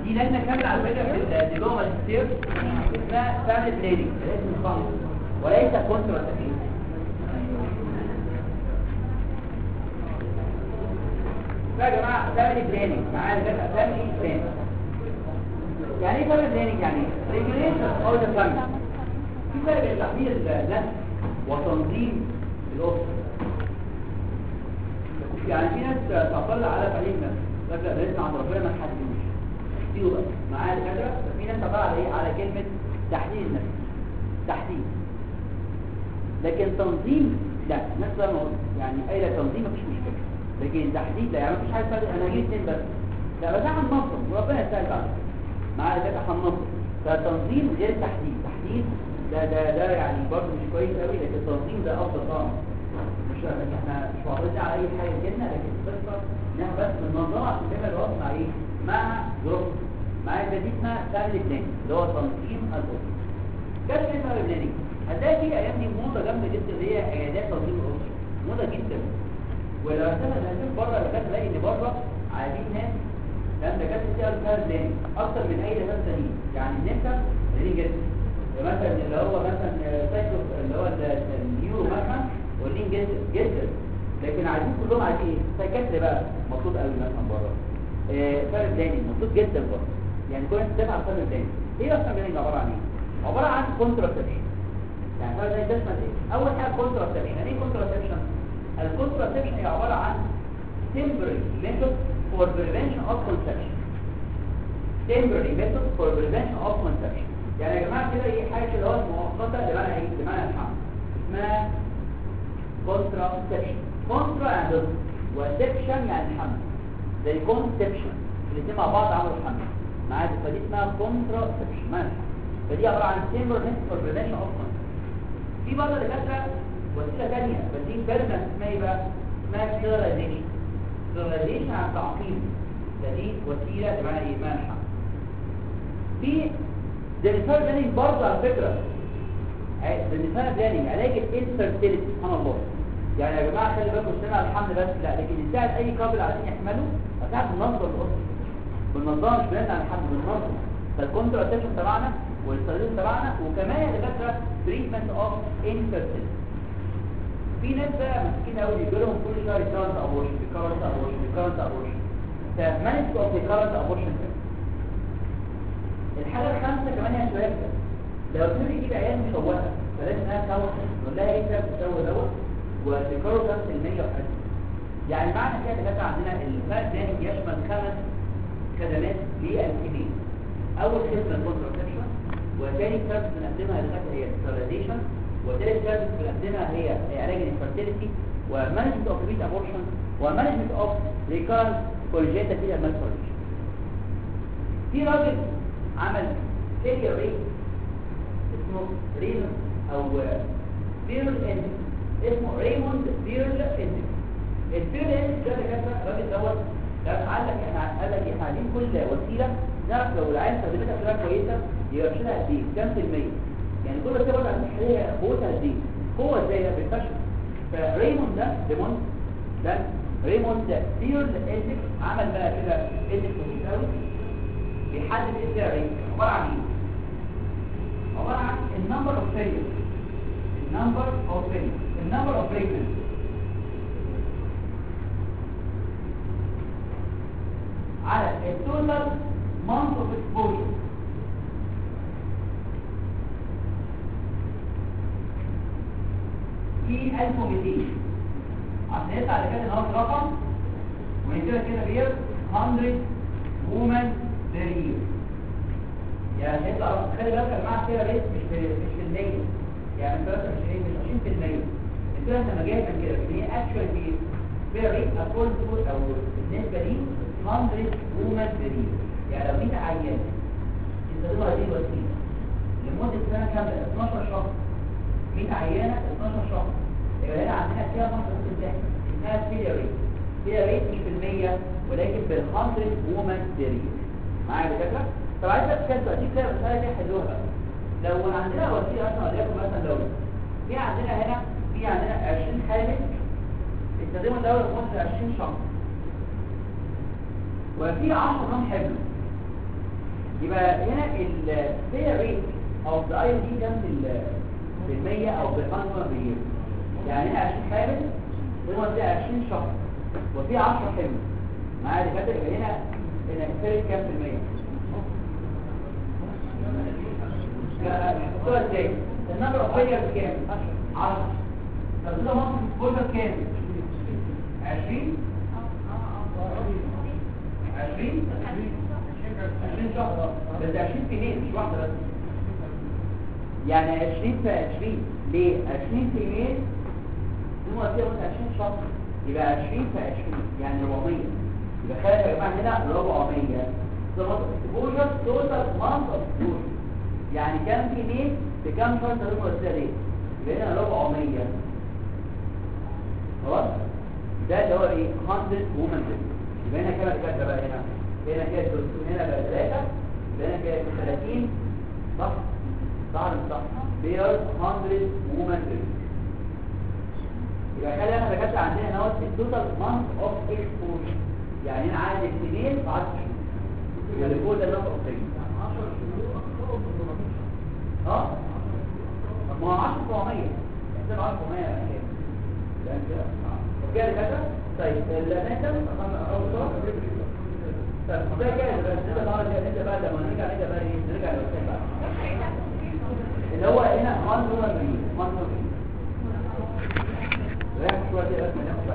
دي لجنه كامله على فكره في الدبلومه ماجستير اسمها فاميلي بلاننج لازم نفهم وليس كونترا يا جماعه فاميلي بلاننج معايا ده فاميلي بلاننج يعني ايه فاميلي بلاننج يعني ريجوليشن اوف ذا فاميلي في فرق بين تحضير النفس وتنظيم الاسره يعني في ناس تعترض على تعليم النفس فاكر رزق عند ربنا ما تحددوش اكتبوا بقى معايا الكادره في ناس تعترض على ايه على كلمه تحديد النفس تحديد لكن تنظيم لا نفس ما قلت يعني اي لا تنظيم مفيش مشكله لكن تحديد لا يعني مفيش حاجه اسمها انا هجيب اثنين بس لا بس هننظم وربنا يسهل بعد معايا الكادره هننظم فالتنظيم غير التحديد تحديد ده ده ده يعني برضه مش كويس قوي لكن التنظيم ده افضل طبعا مش احنا مش معترضين على اي حاجه جدا لكن القصه ان احنا بس بننظمها عشان تعمل الوقت مع ايه مع جروب مع دي اسمها فاميلي بلاننج اللي هو تنظيم الاسره كان ايه فاميلي بلاننج هتلاقي في ايام دي موضه جامده جدا اللي هي عيادات تنظيم الاسره موضه جدا ولو هتبقى نازل بره لو كانت تلاقي ان بره عايزين ناس لان ده كانت بتعمل فاميلي بلاننج اكتر من اي دكاتره تانيين يعني النمسا قليلين جدا مثلا اللي هو مثلا سايكو اللي هو النيورو مثلا قليلين جدا جدا لكن عايزين كلهم عايزين ايه سايكاتري بقى مطلوب قوي مثلا بره آه فرق بلاننج مطلوب جدا بره يعني كل الناس تتابع فرق بلاننج ايه اصلا بلاننج عباره عن ايه عباره عن كونتراسبشن يعني فرق بلاننج ده اسمها ايه اول حاجه كونتراسبشن يعني ايه كونتراسبشن الكونتراسبشن هي عباره عن temporary method for prevention of conception temporary method for prevention of conception يعني يا جماعه كده ايه حاجه اللي هو المؤقته بمعنى ايه بمعنى الحمل اسمها كونتراسبشن كونترا يعني ضد وسبشن يعني الحمل زي كونسبشن الاثنين مع بعض عملوا الحمل معايا فدي اسمها كونتراسبشن معنى الحمل فدي عباره عن تيمبر نت فور بريفنشن اوف في بعض الدكاتره وسيله ثانيه بس دي بيرمنت اسمها ايه بقى اسمها ستيرلايزيشن ستيرلايزيشن عن تعقيم فدي وسيله بمعنى ايه معنى الحمل في الديفينيشن بلاننج برضه على فكره الديفينيشن بلاننج علاج الانفيرتيليتي سبحان الله يعني يا جماعه خلي بالكم مش على الحمل بس لا لكن يساعد اي قابل عشان يحمله هتساعد بننظم الاسره بالنظام مش بلان على الحمل بالنظم فالكونتراسبشن تبعنا والستريس تبعنا وكمان يا دكاتره تريتمنت اوف انفيرتيليتي في ناس بقى مسكين قوي بيجي لهم كل شهر ريكارنت ابورشن ريكارنت ابورشن ريكارنت ابورشن فمانجمنت اوف ريكارنت ابورشن الحاله الخامسه كمان هي شويه كده لو تقول يجيب عيال مشوهه بلاش انها تسوح نقول لها ايه ده بتسوي دوت وتكرر نفس المية وحاجه يعني معنى كده دلوقتي عندنا الفرق ده يشمل خمس خدمات للكبير اول خدمه كونتراسبشن وثاني سيرفيس بنقدمها للغايه هي ستيرلايزيشن وثالث سيرفيس بنقدمها هي علاج الانفيرتيليتي ومانجمنت اوف ريت ابورشن ومانجمنت اوف ريكارنت كونجيتا فيها مالفورميشن في راجل عمل فيلير ريت اسمه ريموند او بيرل اندكس اسمه ريموند بيرل اندكس البيرل اندكس ده دكاتره الراجل دوت ده قال لك احنا قال لك احنا عايزين كل وسيله نعرف لو العيال استخدمتها بطريقه كويسه يبقى شيلها قد ايه كام في الميه يعني كل وسيله برضه هتحليها قوتها قد ايه قوه ازاي بالفشل فريموند ده ريموند ده ريموند بيرل اندكس عمل بقى كده اندكس بيساوي بيحدد الفئه ريت عباره عن ايه عباره عن النمبر اوف فيلير النمبر اوف فيلير النمبر اوف بريكمنت على التوتال مانث اوف اكسبوجر في 1200 عشان يطلع لكده النهارده رقم ونكتبها كده بير 100 وومن بير يير يعني هيطلع خلي بالك يا جماعه كده ريت مش في مش في المية يعني انت مثلا مش ايه مش 20% انت لما جاي من كده ان هي اكشوال في بير ريت اكورد او بالنسبه لي 100 وومن بير يير يعني لو 100 عيان يستخدموا هذه الوسيله لمده سنه كامله 12 شهر 100 عيانه 12 شهر يبقى هنا عندنا فيها مصر بتاعي اسمها فيليا ريت فيليا ريت مش بالمية ولكن بال100 وومن بير يير معايا يا دكاتره طب عايز اتكلم اديك كده مساله دي حلوها بقى لو عندنا وسيله مثلا وليكن مثلا لو في عندنا هنا في عندنا 20 حامل استخدموا الدواء لمده 20 شهر وفي 10 جرام حمل يبقى هنا الفير ريت او ذا اي دي كام في ال- في المية او بالمانوال باليوم يعني هنا 20 حامل هو ده 20 شهر وفي 10 حمل معايا دكاتره يبقى هنا هنا الفير كام في المية لا الصورة ازاي النمبر اوف فيلير كام 10 طب ده مصر بوزر كام 20 20 20 شهر بس 20 في مين مش واحدة بس يعني 20 في 20 ليه 20 في مين دي مؤثرة مثلا 20 شهر يبقى 20 في 20 يعني 400 يبقى خلي يا جماعة هنا 400 ده مصر اكسبوجر توتال مانث اوف اكسبوجر يعني كام في مين بكام شهر تدوم مؤثرة ليه يبقى هنا 400 خلاص ده اللي هو ايه 100 وومن يبقى هنا كام الكاتره بقى هنا هنا كده الدكتور هنا بقى 3 يبقى هنا كده 30 صح صح ولا مش صح بير 100 وومن يبقى خلي انا دكاتره عندنا هنا التوتال مانث اوف اكسبوجر يعني هنا عدد السنين في 10 شهور يبقى اللي فوق ده نمبر اوف اه ما هو 10 400 احسب 10 400 يعني كده كده كده طيب المثل او صوت طيب ده كده بس نبدا بقى نبدا بقى لما نرجع نبدا بقى ايه نرجع للوسائل بقى اللي هو هنا 1 دولار 1 دولار رايح شويه كده بس ناخد